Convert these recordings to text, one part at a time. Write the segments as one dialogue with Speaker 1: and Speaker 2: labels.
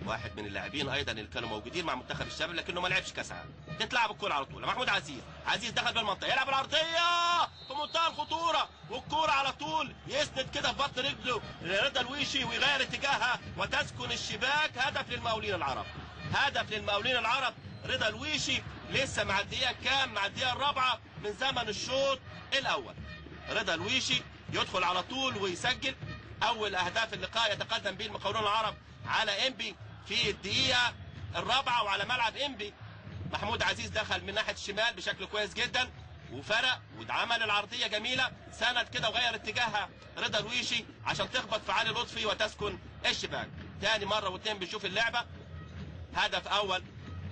Speaker 1: واحد من اللاعبين ايضا اللي كانوا موجودين مع منتخب الشباب لكنه ما لعبش كاس عالم تتلعب الكوره على طول محمود عزيز عزيز دخل بالمنطقه يلعب العرضيه في منتهى الخطوره والكوره على طول يسند كده في بطن رجله رضا الويشي ويغير اتجاهها وتسكن الشباك هدف للمقاولين العرب هدف للمقاولين العرب رضا الويشي لسه مع الدقيقه كام مع الدقيقه الرابعه من زمن الشوط الاول رضا الويشي يدخل على طول ويسجل اول اهداف اللقاء يتقدم به المقاولون العرب على انبي في الدقيقه الرابعه وعلى ملعب انبي محمود عزيز دخل من ناحيه الشمال بشكل كويس جدا وفرق وعمل العرضيه جميله سند كده وغير اتجاهها رضا الويشي عشان تخبط في علي لطفي وتسكن الشباك تاني مره واثنين بنشوف اللعبه هدف اول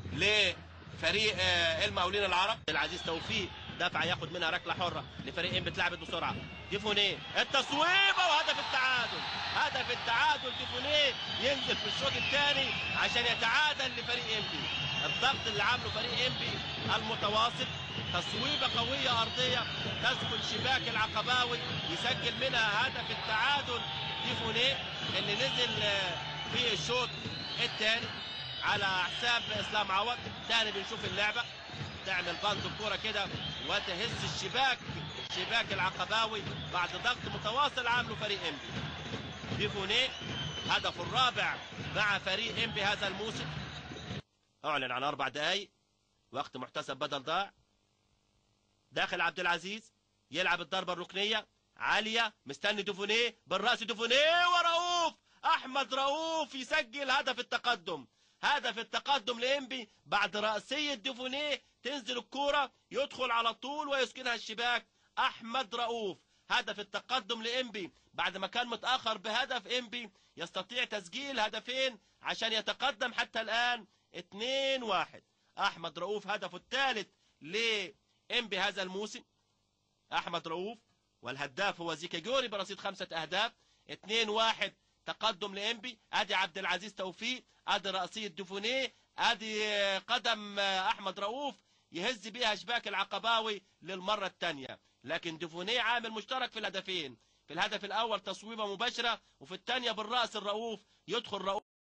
Speaker 1: لفريق آه، المقاولين العرب العزيز توفيق دفع ياخد منها ركله حره لفريق ام بتلعبت بسرعه ديفونيه التصويبه وهدف التعادل هدف التعادل ديفونيه ينزل في الشوط الثاني عشان يتعادل لفريق ام بي الضغط اللي عامله فريق ام بي المتواصل تصويبه قويه ارضيه تسكن شباك العقباوي يسجل منها هدف التعادل ديفونيه اللي نزل آه، في الشوط الثاني على حساب اسلام عوض تاني بنشوف اللعبه تعمل بند الكوره كده وتهز الشباك شباك العقباوي بعد ضغط متواصل عامله فريق انبي ديفونيه هدفه الرابع مع فريق انبي هذا الموسم اعلن عن اربع دقائق وقت محتسب بدل ضاع داخل عبد العزيز يلعب الضربه الركنيه عاليه مستني دوفونيه بالراس دوفونيه ورؤوف احمد رؤوف يسجل هدف التقدم هدف التقدم لانبي بعد راسيه دوفونيه تنزل الكوره يدخل على طول ويسكنها الشباك احمد رؤوف هدف التقدم لانبي بعد ما كان متاخر بهدف انبي يستطيع تسجيل هدفين عشان يتقدم حتى الان 2 1 احمد رؤوف هدفه الثالث لانبي هذا الموسم احمد رؤوف والهداف هو زيكا جوري برصيد خمسة اهداف 2 1 تقدم لانبي ادي عبد العزيز توفيق ادي رأسية دوفونيه ادي قدم احمد رؤوف يهز بيها شباك العقباوي للمرة الثانية لكن دوفونيه عامل مشترك في الهدفين في الهدف الاول تصويبة مباشرة وفي الثانية بالرأس الرؤوف يدخل رؤوف